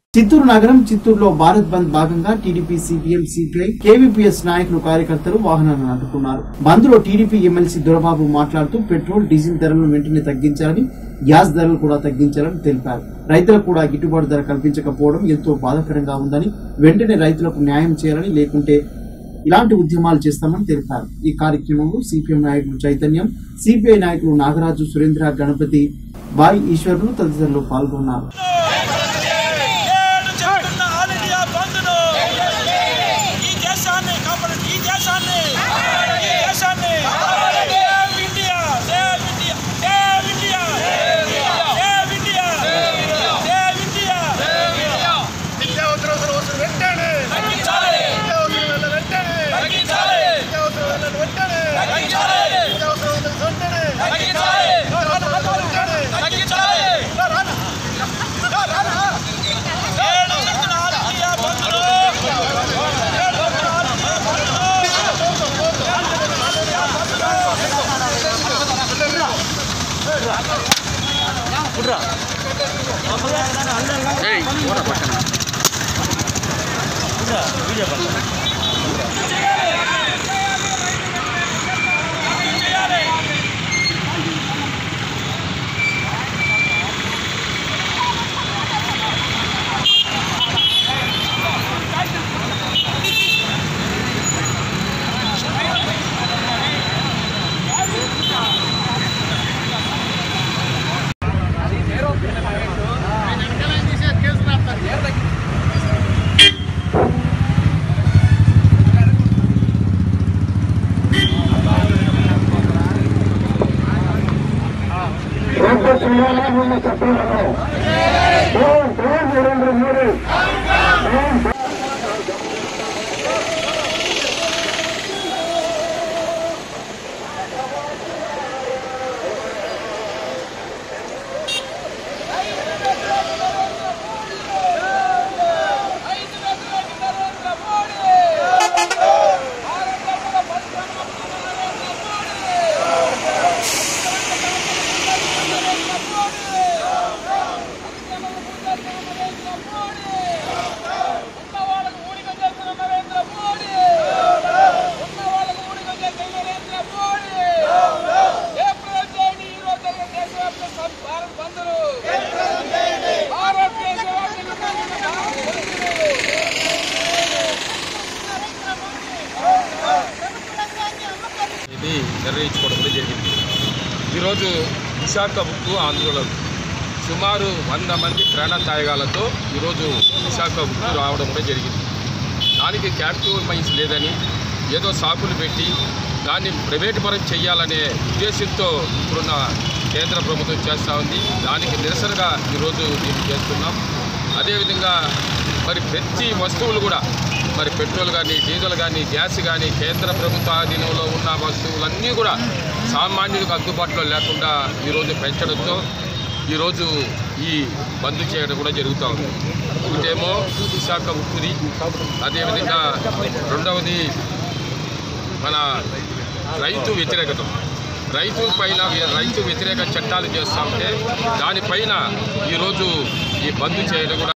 చిత్తూరు నగరం చిత్తూరులో భారత్ బంద్ భాగంగా టీడీపీ సిపిఎం సిపిఐ కేవీపీఎస్ నాయకులు కార్యకర్తలు వాహనాలను అడ్డుకున్నారు బంద్ లో టీడీపీ ఎమ్మెల్సీ దొరబాబు మాట్లాడుతూ పెట్రోల్ డీజిల్ ధరలను వెంటనే తగ్గించాలని గ్యాస్ ధరలు కూడా తగ్గించాలని తెలిపారు రైతులకు కూడా గిట్టుబాటు ధర కల్పించకపోవడం ఎంతో బాధాకరంగా ఉందని వెంటనే రైతులకు న్యాయం చేయాలని లేకుంటే ఇలాంటి ఉద్యమాలు చేస్తామని తెలిపారు ఈ కార్యక్రమంలో సిపిఎం నాయకులు చైతన్యం సిపిఐ నాయకులు నాగరాజు సురేంద్ర గణపతి బాయ్ ఈశ్వరులు తదితరులు పాల్గొన్నారు ఏడు చెప్తున్న ఆల్ ఇండియా బంద్ను ఈ దేశాన్ని కాపాడు ఈ దేశాన్ని ఈ దేశాన్ని save India save India save India save India save India నిత్యావసర వస్తువులు వెంటనే తగ్గించాలి నిత్యావసర వెంటనే తగ్గించాలి నిత్యావసర వెంటనే తగ్గించాలి నిత్యావసర వెంటనే తగ్గించాలి తగ్గించాలి ఏడు చెప్తున్న ఆల్ ఇండియా బంద్ను ఏడు చెప్తున్న ఆల్ ఇండియా బంద్ను ఇది నిర్ణయించుకోవడం కూడా జరిగింది ఈరోజు విశాఖ ఉక్కు ఆందోళన సుమారు వంద మంది ప్రాణత్యాగాలతో ఈరోజు విశాఖ ఉక్కు రావడం కూడా జరిగింది దానికి క్యాపిటల్ మైన్స్ లేదని ఏదో సాకులు పెట్టి దాన్ని ప్రైవేటు పరం చేయాలనే ఉద్దేశంతో ఇప్పుడున్న కేంద్ర ప్రభుత్వం చేస్తూ ఉంది దానికి నిరసనగా ఈరోజు దీన్ని చేస్తున్నాం అదేవిధంగా మరి ప్రతి వస్తువులు కూడా మరి పెట్రోల్ కానీ డీజిల్ కానీ గ్యాస్ కానీ కేంద్ర ప్రభుత్వ ఆధీనంలో ఉన్న వస్తువులన్నీ కూడా సామాన్యులకు అందుబాటులో లేకుండా ఈరోజు పెంచడంతో ఈరోజు ఈ బంద్ చేయడం కూడా జరుగుతూ ఉంది ఒకటేమో విశాఖ ఉక్కుది అదేవిధంగా రెండవది మన రైతు వ్యతిరేకత రైతు పైన రైతు వ్యతిరేక చట్టాలు చేస్తూ ఉంటే దానిపైన ఈరోజు ఈ బంద్ చేయడం కూడా